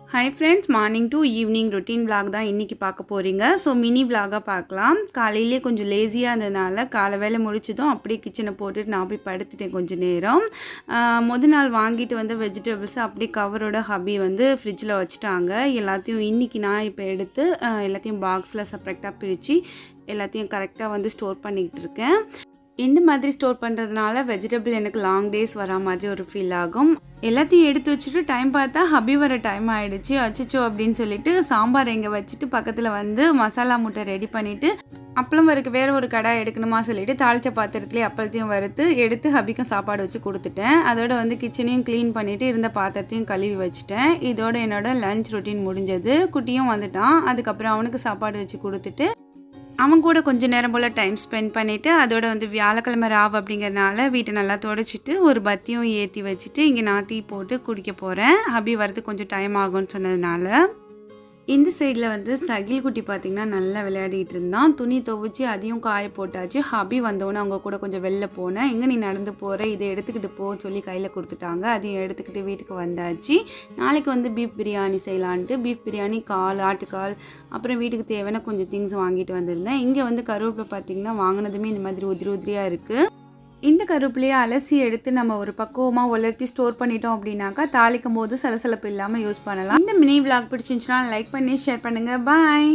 high friends morning to evening routine vlog தான் இன்றைக்கி பார்க்க போகிறீங்க ஸோ மினி vlog-ஆ பார்க்கலாம் காலையிலே கொஞ்சம் லேசியாக இருந்ததுனால காலை வேலை முடிச்சதும் அப்படியே கிச்சனை போட்டுட்டு நான் போய் படுத்துட்டேன் கொஞ்சம் நேரம் ஆஹ் முத நாள் வாங்கிட்டு வந்த வெஜிடபிள்ஸ் அப்படியே கவரோட ஹபி வந்து ஃப்ரிட்ஜில் வச்சுட்டாங்க எல்லாத்தையும் இன்றைக்கி நான் இப்போ எடுத்து ஆஹ் எல்லாத்தையும் பாக்ஸில் செப்பரேட்டாக பிரித்து எல்லாத்தையும் கரெக்டாக வந்து ஸ்டோர் பண்ணிக்கிட்டு இருக்கேன் இந்த மாதிரி ஸ்டோர் பண்ணுறதுனால வெஜிடபிள் எனக்கு லாங் டேஸ் வரா மாதிரி ஒரு ஃபீல் ஆகும் எல்லாத்தையும் எடுத்து வச்சுட்டு டைம் பார்த்தா ஹபி வர டைம் ஆயிடுச்சு அச்சச்சோ அப்படின்னு சொல்லிட்டு சாம்பார் எங்கே வச்சுட்டு பக்கத்தில் வந்து மசாலா முட்டை ரெடி பண்ணிவிட்டு அப்பளம் வறுக்க வேற ஒரு கடாய் எடுக்கணுமா சொல்லிட்டு தாளிச்ச பாத்திரத்துலேயே அப்பளத்தையும் வறுத்து எடுத்து ஹபிக்கும் சாப்பாடு வச்சு கொடுத்துட்டேன் அதோட வந்து கிச்சனையும் க்ளீன் பண்ணிவிட்டு இருந்த பாத்திரத்தையும் கழுவி வச்சுட்டேன் இதோட என்னோட லஞ்ச் ரொட்டீன் முடிஞ்சது குட்டியும் வந்துட்டான் அதுக்கப்புறம் அவனுக்கு சாப்பாடு வச்சு கொடுத்துட்டு அவன் கூட கொஞ்ச நேரம் போல் டைம் ஸ்பெண்ட் பண்ணிவிட்டு அதோட வந்து வியாழக்கிழமை ராவ் அப்படிங்கிறனால வீட்டை நல்லா தொடச்சிட்டு ஒரு பத்தியும் ஏற்றி வச்சுட்டு இங்கே நான் டீ போட்டு குடிக்க போகிறேன் ஹபி வரதுக்கு கொஞ்சம் டைம் ஆகும்னு சொன்னதுனால இந்த சைடில் வந்து சகில் குட்டி பார்த்திங்கன்னா நல்லா விளையாடிட்டு இருந்தான் துணி துவைச்சி அதையும் காய போட்டாச்சு ஹபி வந்தோடனே அவங்க கூட கொஞ்சம் வெளில போனேன் எங்கே நீ நடந்து போகிற இதை எடுத்துக்கிட்டு போன்னு சொல்லி கையில் கொடுத்துட்டாங்க அதையும் எடுத்துக்கிட்டு வீட்டுக்கு வந்தாச்சு நாளைக்கு வந்து பீஃப் பிரியாணி செய்யலான்ட்டு பீஃப் பிரியாணி கால் ஆட்டுக்கால் அப்புறம் வீட்டுக்கு தேவையான கொஞ்சம் திங்ஸ் வாங்கிட்டு வந்திருந்தேன் இங்கே வந்து கருவேப்பிலை பார்த்திங்கன்னா வாங்கினதுமே இந்த மாதிரி உதிரி உதிரியாக இருக்குது இந்த கருவேப்பிலையை அலசி எடுத்து நம்ம ஒரு பக்குவமாக உலர்த்தி ஸ்டோர் பண்ணிட்டோம் அப்படின்னாக்கா தாளிக்கும் போது சலசலப்பு இல்லாமல் யூஸ் பண்ணலாம் இந்த மினி விளாக் பிடிச்சிருந்துச்சுன்னா லைக் பண்ணி ஷேர் பண்ணுங்கள் பாய்